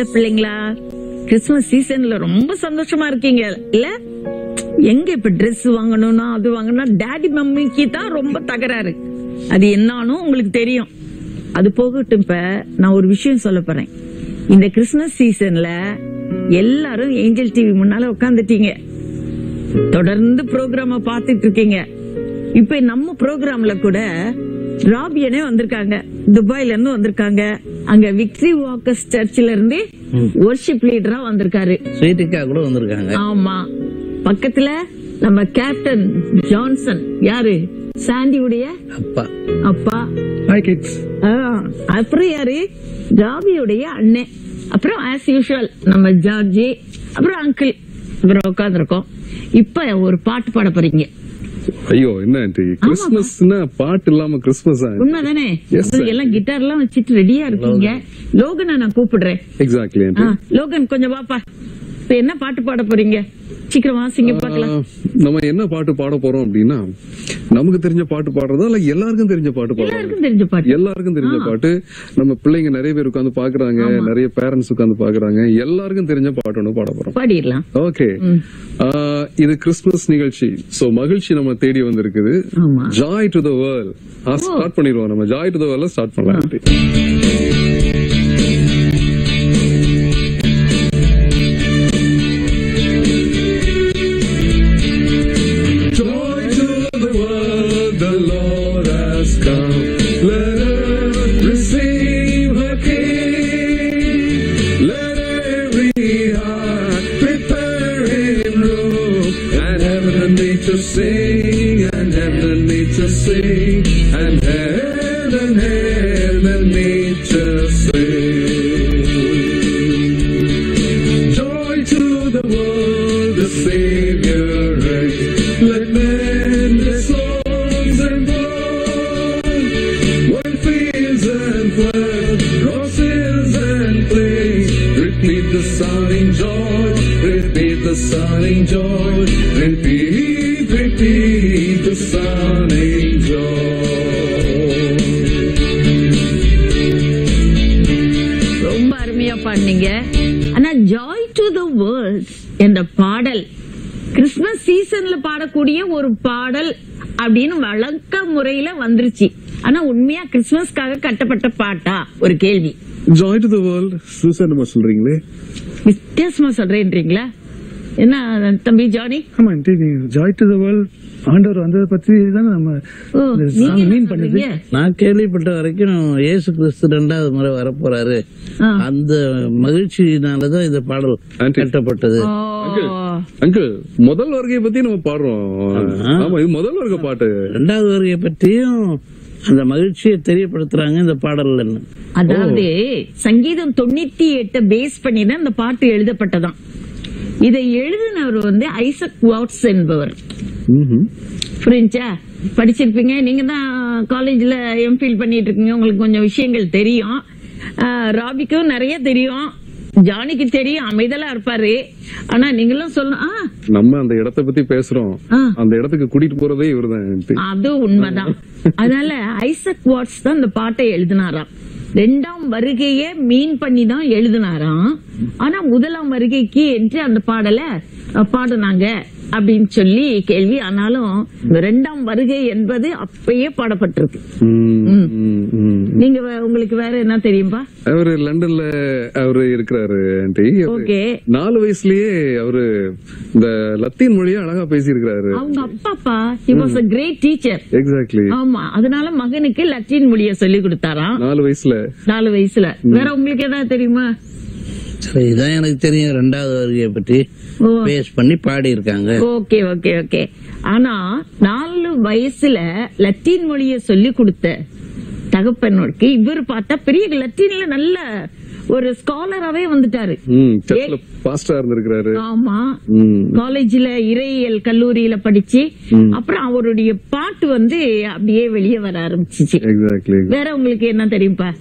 பிள்ளைங்களா கிறிஸ்துமஸ் சீசன்ல ரொம்ப சந்தோஷமா இருக்கீங்க இல்ல எங்க இப்ப Dress வாங்கணும்னா அது வாங்கணும்னா டாடி மம்மிக்கு தான் ரொம்ப தகராறு அது என்னானு உங்களுக்கு தெரியும் அது போகட்டும் இப்ப நான் ஒரு விஷயம் சொல்ல போறேன் இந்த கிறிஸ்துமஸ் சீசன்ல எல்லாரும் ஏஞ்சல் டிவி முன்னால உட்காந்துட்டீங்க தொடர்ந்து ப்ரோக்ராம பாத்துட்டு இருக்கீங்க இப்ப நம்ம ப்ரோக்ராம்ல கூட ராபியனே வந்திருக்காங்க துபாயில இருந்து வந்திருக்காங்க அங்க விக்டரி வாக்கர்ஸ் சர்ச்சில் இருந்து ஒர்ஷிப் லீடரா வந்திருக்காரு ஸ்வீட்டிக்கா கூட வந்திருக்காங்க ஆமா பக்கத்துல நம்ம கேப்டன் ஜான்சன் யாரு சாண்டியுடைய அப்பா அப்பா ஹாய் கிட்ஸ் ஆ, அப்புறம் யாரு ராபியுடைய அண்ணன் அப்புறம் ஆஸ் யூஷுவல் நம்ம ஜார்ஜி அப்புறம் அங்கிள் அப்புறம் உட்காந்துருக்கோம் இப்ப ஒரு பாட்டு பாட போறீங்க ஐயோ என்ன ஆண்டி கிறிஸ்துமஸ்னா பாட்டு இல்லாம கிறிஸ்துமஸ் உண்மைதானே Yes, sir. அதுக்கு எல்லாம் கிட்டார் எல்லாம் வச்சுட்டு ரெடியா இருக்கீங்க லோகனை நான் கூப்பிடுறேன் எக்ஸாக்ட்லி ஆ, ஆண்டி லோகன் கொஞ்சம் வாப்பா இப்ப என்ன பாட்டு பாட போறீங்க சீக்கிரம் வாசிங்க பாக்கலாம் ஆஹ், நம்ம என்ன பாட்டு பாட போறோம் அப்படின்னா நமக்கு தெரிஞ்ச பாட்டு பாடுறதா இல்ல எல்லாருக்கும் தெரிஞ்ச பாட்டு பாடுறதா எல்லாருக்கும் தெரிஞ்ச பாட்டு எல்லாருக்கும் தெரிஞ்ச பாட்டு நம்ம பிள்ளைங்க நிறைய பேர் உட்கார்ந்து பாக்குறாங்க நிறைய பேரண்ட்ஸ் உட்கார்ந்து பாக்குறாங்க எல்லாருக்கும் தெரிஞ்ச பாட்டு ஒண்ணு பாட போறோம் பாடிடலாம் ஓகே இது கிறிஸ்துமஸ் நிகழ்ச்சி சோ மகிழ்ச்சி நம்ம தேடி வந்திருக்குது ஆமா joy to the world start பண்ணிடுவோம் நம்ம joy to the world start பண்ணலாம் aunty. Joy to the world, the Lord has come. Let earth receive her King. Let every heart prepare him room. And heaven and nature sing, and heaven and nature sing, and heaven and heaven and nature sing. Joy to the world, the Savior reigns. Let men their songs and gold. When fields and floods, roses and plains, repeat the sounding joy, repeat the sounding joy, repeat, repeat the sounding joy. ரொம்ப அருமையா பாடுனீங்க ஆனா Joy to the world என்ற பாடல் Christmas சீசன்ல பாடக்கூடிய ஒரு பாடல் அப்படின்னு வழக்க முறையில வந்துருச்சு ஆனா உண்மையா கிறிஸ்துமஸ்க்காக கட்டப்பட்ட பாட்டா ஒரு கேள்வி Joy to the world, Susan நம்ம சொல்றீங்களே வித்தியாசமா சொல்றேன்றீங்களா என்ன தம்பி ஜானி ஆமா aunty joy to the world ஆண்டவர் வந்ததை பத்தி தானே நம்ம ஓ, இந்த நீங்க song என்ன mean பண்ணுது சொல்றீங்க? நான் கேள்விப்பட்ட வரைக்கும் இயேசு கிறிஸ்து ரெண்டாவது முறை வரப்போறாரு ஆ. அந்த மகிழ்ச்சியினாலதான் இந்த பாடல் Aunty. கட்டப்பட்டது ஓ, அங்கிள் முதல் வருகையை பத்தி நம்ம பாடுறோம் ஆமா இது முதல் வருகை பாட்டு ரெண்டாவது வருகையை பற்றியும் அந்த மகிழ்ச்சியை தெரியப்படுத்துறாங்க இந்த பாடல்ல அதாவது சங்கீதம் தொண்ணூத்தி எட்டு பேஸ் பண்ணி தான் இந்த பாட்டு எழுதப்பட்டதாம் இதை எழுதினவர் வந்து ஐசக் வாட்ஸ் என்பவர் ம்ஹும். புரிஞ்சா படிச்சிருப்பீங்க நீங்க தான் காலேஜ்ல எம்ஃபில் பண்ணிட்டு இருக்கீங்க உங்களுக்கு கொஞ்சம் விஷயங்கள் தெரியும் ஆஹ், ராபிக்கும் நிறைய தெரியும் ஜானிக்கு தெரியும் அமைதலா இருப்பாரு ஆனா நீங்களும் சொல்லணும் ஆ, நம்ம அந்த இடத்தை பத்தி பேசுறோம் ஆ. அந்த இடத்துக்கு கூட்டிட்டு போறதே இவர்தான் அது உண்மைதான் அதனால ஐசக் வாட்ஸ் தான் இந்த பாட்டை எழுதினாராம் ரெண்டாம் வருகைய மீன் பண்ணி தான் எழுதினாராம் ஆனா முதலாம் வருகைக்கு என்று அந்த பாடலை அஹ், பாடுனாங்க அப்படின்னு சொல்லி கேள்வி ஆனாலும் இந்த ரெண்டாம் வருகை என்பது அப்பயே பாடப்பட்டிருக்கு ம், ம், ம். நீங்க வே- உங்களுக்கு வேற என்ன தெரியும்பா அவரு லண்டன்ல அவரு இருக்கிறாரு ஆண்டி அவரு ஓகே நாலு வயசுலயே அவரு இந்த லத்தீன் மொழியை அழகா பேசியிருக்கிறாரு அவங்க அப்பாப்பா he was a great teacher exactly ஆமா அதனால மகனுக்கு லத்தீன் மொழிய சொல்லி கொடுத்தாராம் நாலு வயசுல நாலு வயசுல வேற உங்களுக்கு ஏதாவது தெரியுமா சரி இதான் எனக்கு தெரியும் ரெண்டாவது வருகையை பற்றி ஓ பேஸ் பண்ணி பாடி இருக்காங்க ஓகே ஓகே ஓகே ஆனா நாலு வயசுல லத்தீன் மொழிய சொல்லி கொடுத்த தகப்பனோருக்கு இவர் பார்த்தா பெரிய லத்தீன்ல நல்ல ஒரு ஸ்காலராவே வந்துட்டாரு ம் சர்ச்ல பாஸ்டா இருந்திருக்கிறாரு ஆமா ம் காலேஜ்ல இறையியல் கல்லூரியில படிச்சு அப்புறம் அவருடைய பாட்டு வந்து அப்படியே வெளியே வர ஆரம்பிச்சிச்சு எக்ஸாக்ட்லி வேற உங்களுக்கு என்ன தெரியும்பா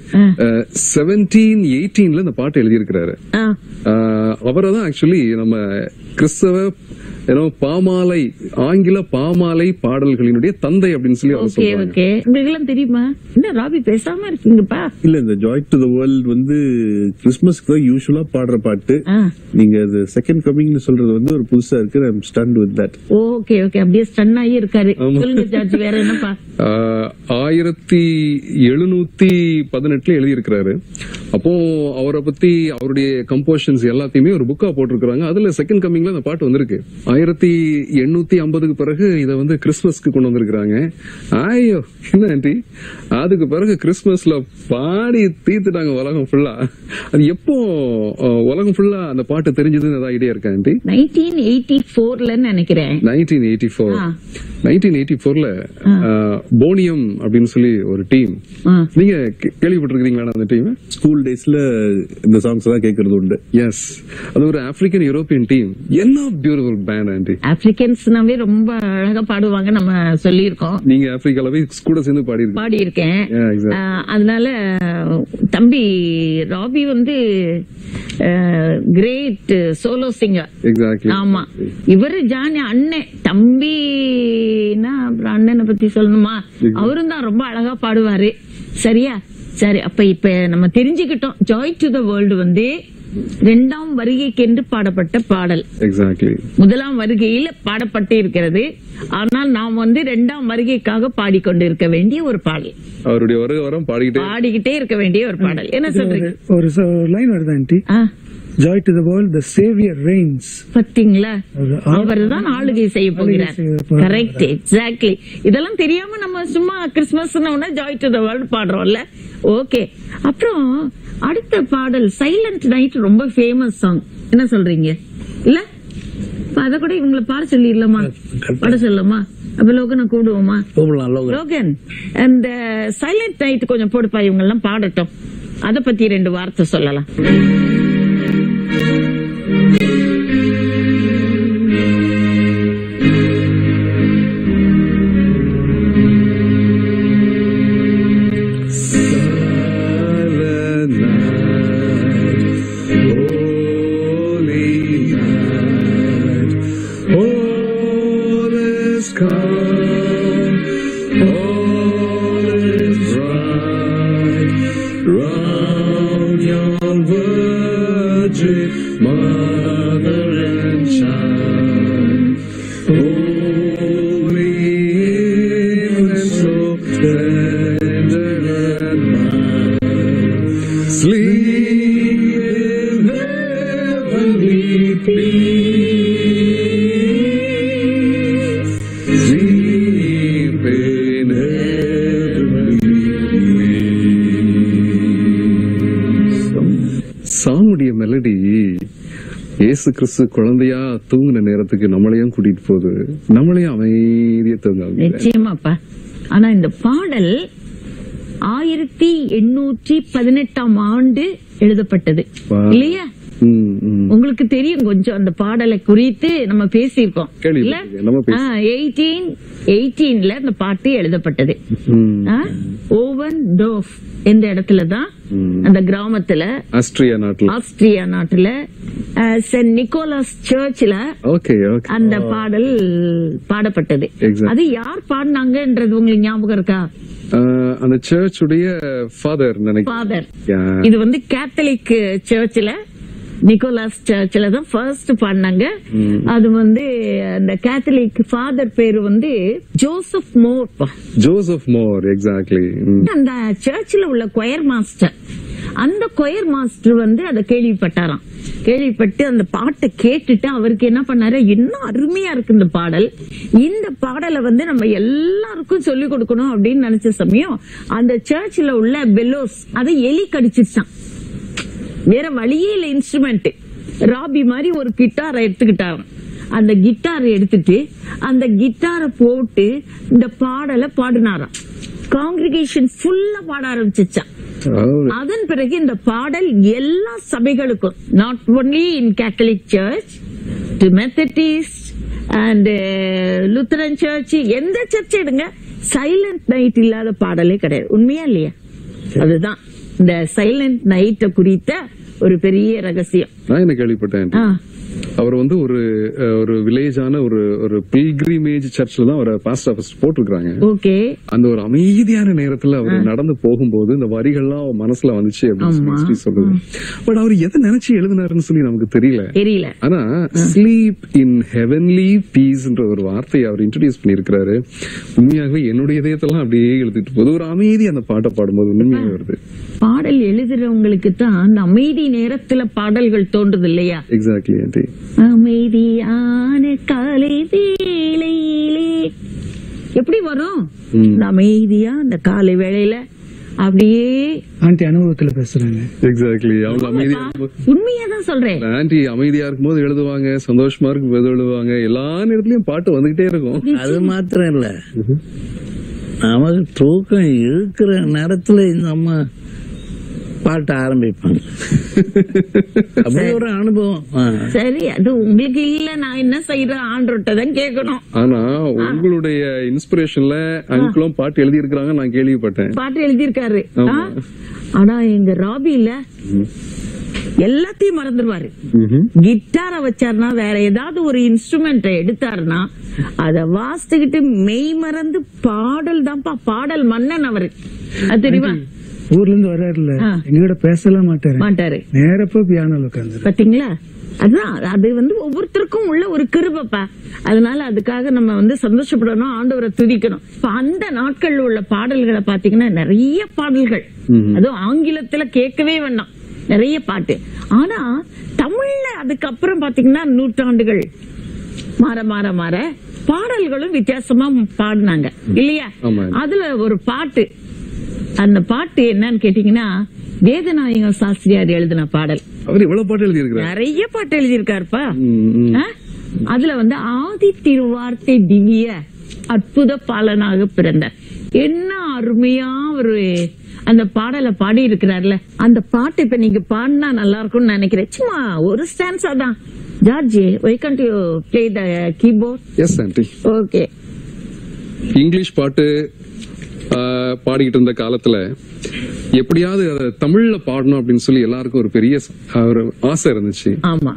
செவன்டீன் எயிட்டீன்ல இந்த பாட்டு எழுதியிருக்கிறாரு அவரை தான் ஆக்சுவலி நம்ம கிறிஸ்தவ ஏன்னா பாமாலை ஆங்கில பாமாலை பாடல்களினுடைய தந்தை அப்படின்னு சொல்லி அவர் ஓகே சொல்றாங்க ஓகே உங்களுக்கு எல்லாம் தெரியுமா என்ன ராபி பேசாம இருக்கீங்கப்பா இல்ல இந்த ஜாய் டு த வேர்ல்ட் வந்து கிறிஸ்துமஸ்க்கு தான் யூஸ்வலா பாடுற பாட்டு ஆ. நீங்க அது செகண்ட் கமிங்னு சொல்றது வந்து ஒரு புதுசா இருக்கு I'm stunned with that okay okay அப்படியே ஸ்டன் ஆகி இருக்காரு சொல்லுங்க ஜார்ஜ் வேற என்னப்பா ஆஹ் ஆயிரத்தி எழுநூத்தி பதினெட்டுல எழுதியிருக்கிறாரு அப்போ அவரை பத்தி அவருடைய கம்போஷன்ஸ் எல்லாத்தையுமே ஒரு புக்கா போட்டிருக்கிறாங்க அதுல செகண்ட் கமிங்ல அந்த பாட்டு வந்திருக்கு ஆயிரத்தி எண்ணூத்தி ஐம்பதுக்கு பிறகு இதை வந்து கிறிஸ்துமஸ்க்கு கொண்டு வந்திருக்கிறாங்க ஐயோ என்ன ஆண்டி அதுக்கு பிறகு கிறிஸ்துமஸ்ல பாடி தீர்த்துட்டாங்க உலகம் ஃபுல்லா அது எப்போ ஆஹ், உலகம் ஃபுல்லா அந்த பாட்டு தெரிஞ்சதுன்னு ஏதாவது ஐடியா இருக்கா ஆண்டி நைன்டீன் எயிட்டி போர்ல நினைக்கிறேன் நைன்டீன் எயிட்டி ஃபோர் ஆ. நைன்டீன் எயிட்டி ஃபோர்ல போனியம் அப்படின்னு சொல்லி ஒரு டீம் ஆ. நீங்க கே- கேள்விப்பட்டிருக்கீங்களா அந்த டீம் ஸ்கூல் டேஸ்ல இந்த சாங்ஸ் தான் கேட்கறது உண்டு எஸ் அது ஒரு ஆப்பிரிக்கன் யூரோப்பியன் டீம் என்ன பியூட்டிஃபுல் பேண்ட் ஆண்டி ஆப்பிரிக்கன்ஸ்னாவே ரொம்ப அழகா பாடுவாங்க நம்ம சொல்லியிருக்கோம் நீங்க ஆப்பிரிக்கால போய் கூட சேர்ந்து பாடி இருக்கு பாடியிருக்கேன் Yeah, exactly. ஆஹ், அதனால தம்பி ராபி வந்து கிரேட் சோலோ சிங்கர் எக்ஸாக்ட்லி ஆமா இவரு ஜானி அண்ணன் தம்பினா அப்புறம் அண்ணனை பத்தி சொல்லணுமா அவரும் தான் ரொம்ப அழகா பாடுவாரு சரியா சரி அப்ப இப்ப நம்ம தெரிஞ்சுக்கிட்டோம் ஜாய் டு த வேர்ல்டு வந்து இரண்டாம் வருகைக்கென்று பாடப்பட்ட பாடல் எக்ஸாக்ட்லி முதலாம் வருகையில் பாடப்பட்டு இருக்கிறது ஆனால் நாம் வந்து இரண்டாம் வருகைக்காக பாடிக்கொண்டிருக்க வேண்டிய ஒரு பாடல் அவருடைய வருக வரம் பாடிக்கிட்டே பாடிக்கிட்டே இருக்க வேண்டிய ஒரு பாடல் என்ன சொல்றீங்க ஒரு லைன் வருது ஆண்டி ஆ, joy to the world the Saviour reigns பாத்தீங்களா அது அவர் தான் ஆளுகை செய்ய போகிறார் செய்ய போகிறார். கரெக்ட் எக்ஸாக்ட்லி இதெல்லாம் தெரியாம நம்ம சும்மா Christmas joy to the world பாடுறோம்ல ஓகே அப்புறம் அடுத்த பாடல் சைலண்ட் நைட் ரொம்ப ஃபேமஸ் சாங் என்ன சொல்றீங்க இல்ல இப்ப அத கூட இவங்களை பாட சொல்லிடலாமா பாட சொல்லலாமா அப்ப லோகனை கூடுவோமா கூப்பிடலாம் லோகன் லோகன் அந்த சைலண்ட் நைட் கொஞ்சம் போடுப்பா இவங்க எல்லாம் பாடட்டும் அத பத்தி ரெண்டு வார்த்தை சொல்லலாம் Silent night, holy night, all is calm, all is bright, round yon virgin mother and child. Holy and so tender and mild, sleep in heavenly peace, sleep in heavenly peace. சாமுடைய மெலடி இயேசு கிறிஸ்து குழந்தையா தூங்குன நேரத்துக்கு நம்மளையும் கூட்டிட்டு போகுது நம்மளையும் அமைதியா தூங்க வைக்குது. நிச்சயமாப்பா ஆனா இந்த பாடல் ஆயிரத்தி எண்ணூற்றி பதினெட்டாம் ஆண்டு எழுதப்பட்டது Wow. இல்லையா ம், ம். உங்களுக்கு தெரியும் கொஞ்சம் அந்த பாடலை குறித்து நம்ம பேசியிருக்கோம் கேள்விப்பட்டிருக்கேன். நம்ம பேசி- எயிட்டீன் எயிட்டீன்ல இந்த பாட்டு எழுதப்பட்டது ம். ஓவன் டோஃப் எந்த இடத்துல தான் அந்த கிராமத்துல ஆஸ்திரியா நாட்டுல ஆஸ்திரியா நாட்டுல சென்ட் நிக்கோலாஸ் சர்ச்ல ஓகே ஓகே அந்த பாடல் பாடப்பட்டது Exactly. அது யார் பாடினாங்கன்றது உங்களுக்கு ஞாபகம் இருக்கா ஆஹ், அந்த சர்ச் உடைய ஃபாதர் நினைக்கிறேன் ஃபாதர் Yeah. இது வந்து கேத்தலிக் சர்ச்ல நிக்கோலாஸ் சர்ச்ல தான் ஃபர்ஸ்ட் பாடினாங்க அது வந்து அந்த கேத்தலிக் ஃபாதர் பேரு வந்து Joseph Mohr Joseph Mohr exactly அந்த சர்ச்சில் உள்ள கொயர் மாஸ்டர் அந்த கொயர் மாஸ்டர் வந்து அதை கேள்விப்பட்டாராம் கேள்விப்பட்டு அந்த பாட்டை கேட்டுட்டு அவருக்கு என்ன பண்ணாரு இன்னும் அருமையா இருக்கு இந்த பாடல் இந்த பாடலை வந்து நம்ம எல்லாருக்கும் சொல்லி கொடுக்கணும் அப்படின்னு நினைச்ச சமயம் அந்த சர்ச்சில் உள்ள பெல்லோஸ் அதை எலி கடிச்சிருச்சான் வேற வழியே இல்ல இன்ஸ்ட்ருமெண்ட் ராபி மாதிரி ஒரு கிட்டாரை எடுத்துக்கிட்டாராம் அந்த கிட்டாரை எடுத்துட்டு அந்த கிட்டாரை போட்டு இந்த பாடலை பாடினாராம் காங்கிரிகேஷன் ஃபுல்லா பாட ஆரம்பிச்சிச்சான் அதன் பிறகு இந்த பாடல் எல்லா சபைகளுக்கும் not only in Catholic church to Methodist and Lutheran church எந்த சர்ச் எடுங்க சைலண்ட் நைட் இல்லாத பாடலே கிடையாது உண்மையா இல்லையா அதுதான் இந்த சைலண்ட் நைட்ட குறித்த ஒரு பெரிய ரகசியம் நான் என்ன கேள்விப்பட்டேன் ஆ, அவர் வந்து ஒரு அஹ், ஒரு வில்லேஜான ஒரு ஒரு பில்கிரிமேஜ் சர்ச்சில் தான் அவரை பாஸ்டர் ஃபர்ஸ்ட் போட்டிருக்காங்க ஓகே அந்த ஒரு அமைதியான நேரத்துல அவர் நடந்து போகும்போது இந்த வரிகள்லாம் அவர் மனசுல வந்துச்சு அப்படின்னு சொல்லி ஆமா. history சொல்லுது பட் அவர் எதை நினைச்சு எழுதினாருன்னு சொல்லி நமக்கு தெரியல தெரியல ஆனா ஸ்லீப் இன் ஹெவன்லி பீஸ்ன்ற ஒரு வார்த்தையை அவர் இன்ட்ரடியூஸ் பண்ணியிருக்கிறாரு உண்மையாகவே என்னுடைய இதயத்தெல்லாம் அப்படியே எழுதிட்டு போகுது ஒரு அமைதி அந்த பாட்டை பாடும்போது உண்மையாக வருது பாடல் எழுதுறவங்களுக்கு தான் அந்த அமைதி நேரத்துல பாடல்கள் தோன்றுது இல்லையா எக்ஸாக்ட்லி ஆண்டி அமைதியான காலை வேளையிலே எப்படி வரும் ம். இந்த அமைதியா இந்த காலை வேளையில அப்படியே ஆண்டி அனுபவத்துல பேசுறாங்க எக்ஸாக்ட்லி அவங்க அமைதியா இருக்கும்போது உண்மையாதான் சொல்றேன் ஆண்டி அமைதியா இருக்கும்போது எழுதுவாங்க சந்தோஷமா இருக்கும்போது எழுதுவாங்க எல்லா நேரத்துலயும் பாட்டு வந்துகிட்டே இருக்கும் அது மாத்திரம் இல்ல நமக்கு தூக்கம் இருக்கிற நேரத்துல இந்த அம்மா பாட்ட ஆரம்பிப்பாங்க அப்படி ஒரு அனுபவம் ஆ. சரி அது உங்களுக்கு இல்ல நான் என்ன செய்யறேன் ஆண்டோட்ட தான் கேட்கணும் ஆனா உங்களுடைய இன்ஸ்பிரேஷன்ல அங்கிளும் பாட்டு எழுதி இருக்கிறாங்க நான் கேள்விப்பட்டேன் பாட்டு எழுதியிருக்காரு ஆமா. ஆ? ஆனா எங்க ராபி இல்ல எல்லாத்தையும் மறந்துடுவாரு ம்ஹும். கிட்டார வச்சாருன்னா வேற ஏதாவது ஒரு இன்ஸ்ட்ருமெண்ட் எடுத்தாருன்னா அத வாசிச்சுக்கிட்டு மெய் மறந்து பாடல் தான்ப்பா பாடல் மன்னன் அவரு அது தெரியுமா ஊர்ல இருந்து வர்றாருல்ல ஆ. எங்ககிட்ட பேசலாம் மாட்டாரு மாட்டாரு நேரப்போ பியானோல உட்காந்து பாத்தீங்களா அதுதான் அது வந்து ஒவ்வொருத்தருக்கும் உள்ள ஒரு கிருபப்பா அதனால அதுக்காக நம்ம வந்து சந்தோஷப்படணும் ஆண்டவரை துதிக்கணும் இப்ப அந்த நாட்கள்ல உள்ள பாடல்களை பாத்தீங்கன்னா நிறைய பாடல்கள் அதுவும் ஆங்கிலத்துல கேட்கவே வேண்டாம் நிறைய பாட்டு ஆனா தமிழ்ல அதுக்கப்புறம் பாத்தீங்கன்னா நூற்றாண்டுகள் மாற மாற மாற பாடல்களும் வித்தியாசமா பாடினாங்க இல்லையா ஆமா. அதுல ஒரு பாட்டு அந்த பாட்டு என்னன்னு கேட்டீங்கன்னா வேதநாயகம் சாஸ்திரியார் எழுதின பாடல் அவர் இவ்வளவு பாட்டு எழுதி இருக்கிறார் நிறைய பாட்டு எழுதியிருக்காருப்பா ஆ? அதுல வந்து ஆதி திருவார்த்தை திவ்ய அற்புத பாலனாக பிறந்தார் என்ன அருமையா ஒரு அந்த பாடலை பாடி இருக்கிறார்ல அந்த பாட்டு இப்ப நீங்க பாடினா நல்லா இருக்கும்னு நினைக்கிறேன் சும்மா ஒரு ஸ்டான்ஸா தான் Georgie why can't you play the keyboard yes aunty okay English பாட்டு ஆ, பாடிக்கிட்டு இருந்த காலத்துல எப்படியாவது அதை தமிழ்ல பாடணும் அப்படின்னு சொல்லி எல்லாருக்கும் ஒரு பெரிய ச- ஒரு ஆசை இருந்துச்சு ஆமா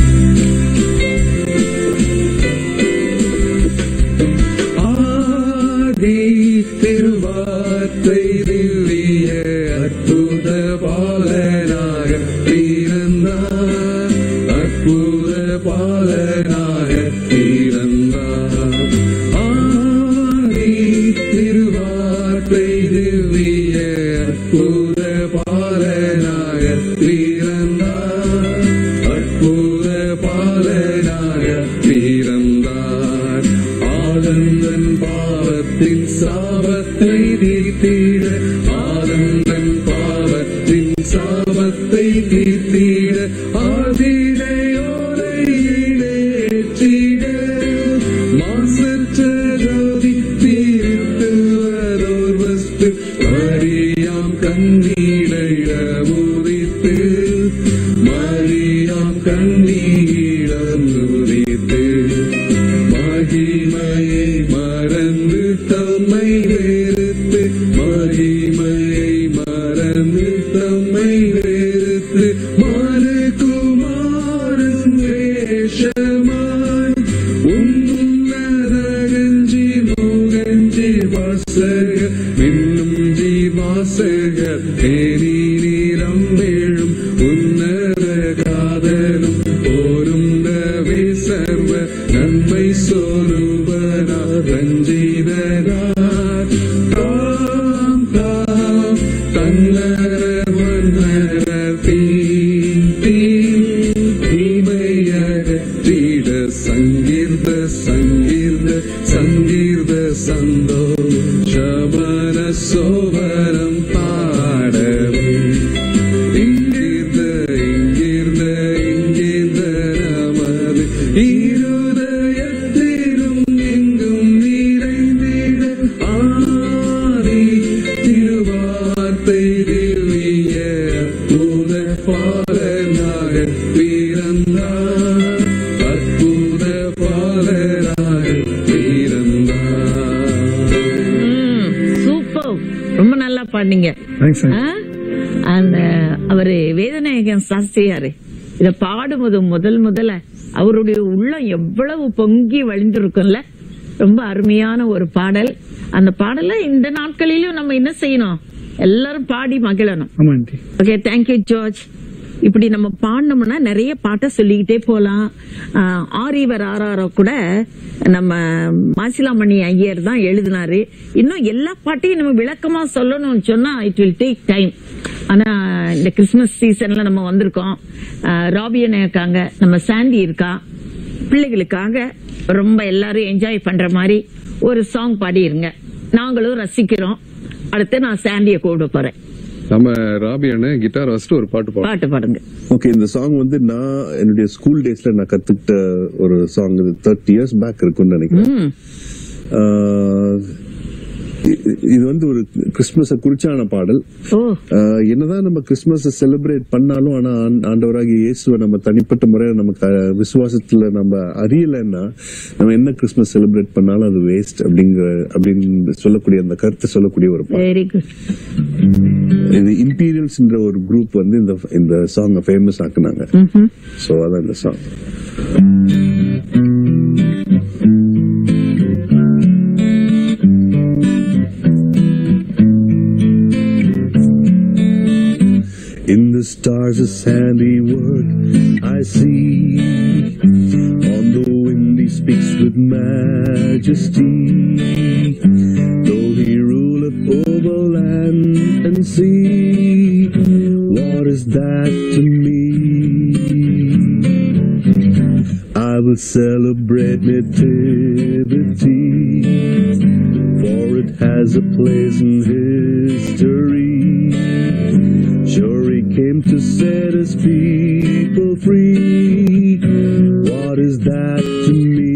ஆதி திருவார்த்தை திவ்ய அற்புத பாலனாக பிறந்தார் அற்புத பாலனாக பிறந்தார் ஆதி திருவார்த்தை திவ்ய அற்புத பாலனாக பிறந்தார் அற்புத பாலனாக பிறந்தார் ஆனந்தன் பாவத்தின் சாபத்தை தீர்த்திட ஆனந்தன் பாவத்தின் சாபத்தை தீர்த்திட ஆதிரையோரை ஏற்றிட மாசற்ற ஜோதி தீர்த்துவரோர் வஸ்து மரியாம் கண்ணீரைட உதித்து மரியாம் கண்ணீரம் உதித்து மகிமையை மறந்து தம்மை வெறுத்து மகிமையை மறந்து தம்மை வெறுத்து மறுகுமாறும் வேஷமாய் உன்னதகஞ்சி முகஞ்சி வாசக இன்னும் ஜீவாசக தேனி நீரம் வேழும் உன்னத காதலும் போருந்தவே சர்வ நன்மை சொருபனா ரஞ்சிதனார் தாம் தாம் தன்னர வண்ணர தீம் தீம் தீமையகற்றிட சங்கீர்த சங்கீர்த சங்கீர்த சந்தோ சமர சோபரம் பாடவே இங்கிருந்த இங்கிருந்த இங்கிருந்த நமது இருதயத்திலும் எங்கும் நிறைந்திட ஆதி திருவார்த்தை திவ்ய அற்புத பாலனாக பிறந்தார் அற்புத பாலனாக பிறந்தார் சூப்பர் ரொம்ப நல்லா பாடினீங்க தேங்க்ஸ் ஆ? அந்த அவரு வேதநாயகன் சாஸ்திரியாரு இத பாடும்போது முதல் முதல்ல அவருடைய உள்ளம் எவ்வளவு பொங்கி வழிந்திருக்கும்ல ரொம்ப அருமையான ஒரு பாடல் அந்த பாடலை இந்த நாட்களிலும் நம்ம என்ன செய்யணும் எல்லாரும் பாடி மகிழணும் ஆமா ஆண்டி ஓகே தேங்க்யூ ஜார்ஜ் இப்படி நம்ம பாடினோம்னா நிறைய பாட்டை சொல்லிக்கிட்டே போலாம் ஆஹ் ஆரிவர் ஆராரோ கூட நம்ம மாசிலாமணி ஐயர் தான் எழுதினாரு இன்னும் எல்லா பாட்டையும் நம்ம விளக்கமா சொல்லணும்னு சொன்னா இட் வில் டேக் டைம் ஆனா இந்த கிறிஸ்துமஸ் சீசன்ல நம்ம வந்திருக்கோம் ஆஹ் ராபியன் இருக்காங்க நம்ம சாண்டி இருக்கா பிள்ளைகளுக்காக ரொம்ப எல்லாரும் என்ஜாய் பண்ற மாதிரி ஒரு சாங் பாடிருங்க நாங்களும் ரசிக்கிறோம் அடுத்து நான் சாண்டிய கூப்பிட போறேன் நம்ம ராபியான கிட்டார் வச்சுட்டு ஒரு பாட்டு பாடுவோம் பாட்டு பாடுங்க ஓகே இந்த சாங் வந்து நான் என்னுடைய ஸ்கூல் டேஸ்ல நான் கத்துக்கிட்ட ஒரு சாங் இது தேர்ட்டி இயர்ஸ் பேக் இருக்கும்னு நினைக்கிறேன் ம் ஆஹ் இ- இது வந்து ஒரு கிறிஸ்துமஸ குறிச்சான பாடல் ஓ ஆஹ் என்னதான் நம்ம கிறிஸ்துமஸ் செலிப்ரேட் பண்ணாலும் ஆனா ஆண்- ஆண்டவராகிய இயேசுவை நம்ம தனிப்பட்ட முறையில நமக்கு அஹ், விசுவாசத்துல நம்ம அறியலைன்னா நம்ம என்ன கிறிஸ்துமஸ் செலிப்ரேட் பண்ணாலும் அது வேஸ்ட் அப்படிங்கிற அப்படின்னு சொல்லக்கூடிய அந்த கருத்தை சொல்லக்கூடிய ஒரு பாடல் வெரி குட் இது இம்பீரியல்ஸ்ன்ற ஒரு குரூப் வந்து இந்த இந்த சாங் ஃபேமஸ் ஆக்குனாங்க சோ அதான் இந்த song In the stars a handiwork I see. On the wind he speaks with majesty. Though he ruleth over land and sea, what is that to me? I will celebrate nativity, for it has a place in history. Sure, he came to set his people free. What is that to me?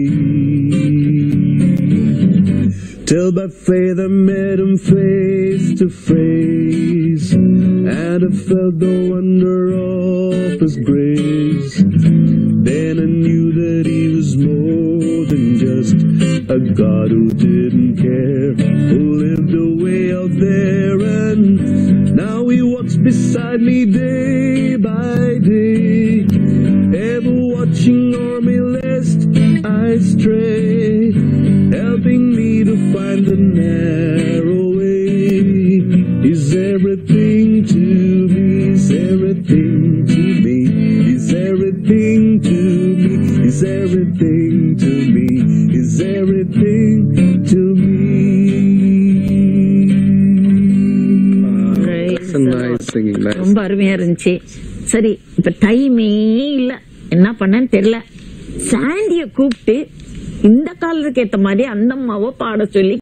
Till by faith I met him face to face, and I felt the wonder of his grace. Then I knew that he was more than just a God who didn't care, who lived away out there, and now he walks beside me day by day, ever watching o'er me lest I stray, helping me to find the narrow way. He's everything to me, he's everything to me, he's everything to me, he's everything to me, he's everything to me. Praise the nice Lord. singing nice ரொம்ப அருமையா இருந்துச்சு சரி இப்ப டைமே இல்ல என்ன பண்ணன்னு தெரியல சாண்டிய கூப்பிட்டு இந்த காலத்துக்கு ஏத்த மாதிரி அந்த அம்மாவை பாட சொல்லி